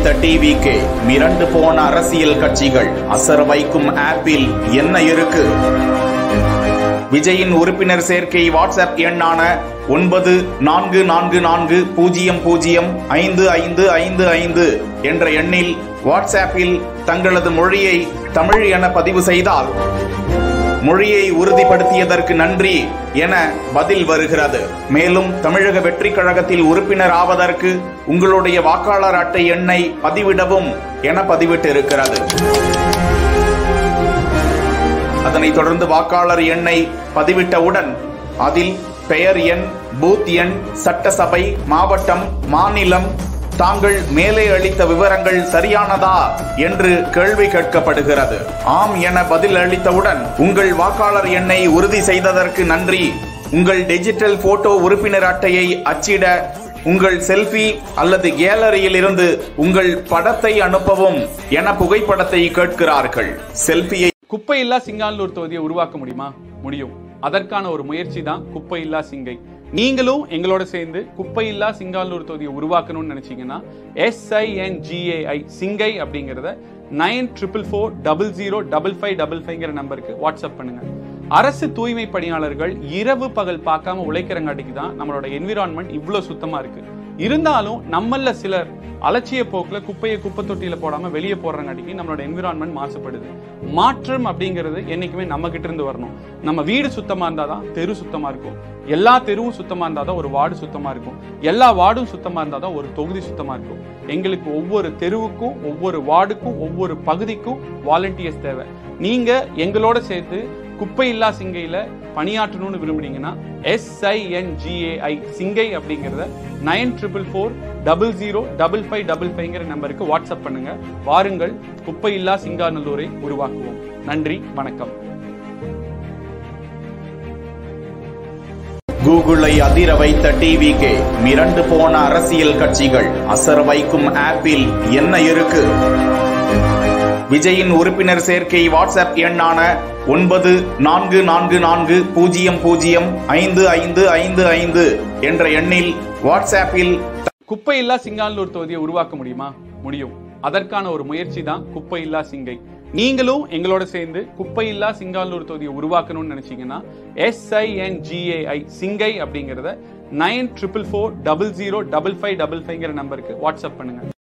வைத்த டிவிக்கு மிரண்டு போன அரசியல் கட்சிகள் அசர் வைக்கும் ஆப்பில் என்ன இருக்கு விஜயின் உறுப்பினர் சேர்க்கை வாட்ஸ்அப் எண்ணான ஒன்பது நான்கு நான்கு நான்கு பூஜ்ஜியம் பூஜ்ஜியம் ஐந்து ஐந்து ஐந்து ஐந்து என்ற எண்ணில் வாட்ஸ்அப்பில் தங்களது மொழியை தமிழ் என பதிவு செய்தால் மொழியை உறுதிப்படுத்தியதற்கு நன்றி என பதில் வருகிறது மேலும் தமிழக வெற்றி கழகத்தில் உறுப்பினர் ஆவதற்கு உங்களுடைய வாக்காளர் அட்டை எண்ணை பதிவிடவும் என பதிவிட்டிருக்கிறது அதனைத் தொடர்ந்து வாக்காளர் எண்ணை பதிவிட்டவுடன் அதில் பெயர் எண் பூத் எண் சட்டசபை மாவட்டம் மாநிலம் தாங்கள் மேலே அளித்த விவரங்கள் சரியானதா என்று கேள்வி கேட்கப்படுகிறது ஆம் என பதில் அளித்தவுடன் உங்கள் வாக்காளர் எண்ணை உறுதி செய்ததற்கு நன்றி உங்கள் டிஜிட்டல் போட்டோ உறுப்பினர் அட்டையை அச்சிட உங்கள் செல்ஃபி அல்லது கேலரியில் இருந்து உங்கள் படத்தை அனுப்பவும் என புகைப்படத்தை கேட்கிறார்கள் செல்ஃபியை குப்பையில்லா சிங்கானூர் தொகுதியை உருவாக்க முடியுமா முடியும் அதற்கான ஒரு முயற்சி தான் குப்பையில்லா சிங்கை நீங்களும் எங்களோட சேர்ந்து குப்பையில்லா சிங்கானூர் தொகுதியை உருவாக்கணும்னு நினைச்சீங்கன்னா எஸ்ஐஎன்ஜிஏஐ சிங்கை அப்படிங்கிறத nine triple four double zero double five double ஃபைவ்ங்கிற நம்பருக்கு வாட்ஸ்அப் பண்ணுங்க அரசு தூய்மை பணியாளர்கள் இரவு பகல் பார்க்காம உழைக்கிறங்காட்டிக்கு தான் நம்மளோட என்விரான்மெண்ட் இவ்வளோ சுத்தமா இருக்கு இருந்தாலும் நம்மள சிலர் அலட்சிய போக்குல குப்பையை குப்பை தொட்டியில போடாம வெளியே போடுறங்காட்டிக்கு நம்மளோட என்விரான்மெண்ட் மாசுபடுது மாற்றம் அப்படிங்கிறது என்னைக்குமே நம்ம கிட்ட இருந்து வரணும் நம்ம வீடு சுத்தமா இருந்தாதான் தெரு சுத்தமா இருக்கும் எல்லா தெருவும் சுத்தமா இருந்தாதான் ஒரு வார்டு சுத்தமா இருக்கும் எல்லா வார்டும் சுத்தமா இருந்தாதான் ஒரு தொகுதி சுத்தமா இருக்கும் எங்களுக்கு ஒவ்வொரு தெருவுக்கும் ஒவ்வொரு வார்டுக்கும் ஒவ்வொரு பகுதிக்கும் வாலண்டியர்ஸ் தேவை நீங்க எங்களோட சேர்த்து குப்பையில்லா சிங்கையில பணியாற்றணும்னு விரும்புனீங்கன்னா எஸ்ஐஎன்ஜிஏஐ சிங்கை அப்படிங்கிறத nine triple four double zero double five double ஃபைவ்ங்கிற நம்பருக்கு வாட்ஸ்அப் பண்ணுங்க வாருங்கள் குப்பையில்லா சிங்காநல்லூரை உருவாக்குவோம் நன்றி வணக்கம் கூகுளை அதிர வைத்த டிவிக்கு மிரண்டு போன அரசியல் கட்சிகள் அசர் வைக்கும் ஆப்பில் என்ன இருக்கு விஜயின் உறுப்பினர் சேர்க்கை வாட்ஸ்அப் எண்ணான ஒன்பது நான்கு நான்கு நான்கு பூஜ்ஜியம் பூஜ்ஜியம் ஐந்து ஐந்து ஐந்து ஐந்து என்ற எண்ணில் வாட்ஸ்அப்பில் குப்பையில்லா சிங்கானூர் தொகுதியை உருவாக்க முடியுமா முடியும் அதற்கான ஒரு முயற்சி தான் குப்பையில்லா சிங்கை நீங்களும் எங்களோட சேர்ந்து குப்பையில்லா சிங்கானூர் தொகுதியை உருவாக்கணும்னு நினைச்சீங்கன்னா எஸ்ஐஎன்ஜிஏஐ சிங்கை அப்படிங்கிறத nine triple four double zero double five double ஃபைவ்ங்கிற நம்பருக்கு வாட்ஸ்அப் பண்ணுங்க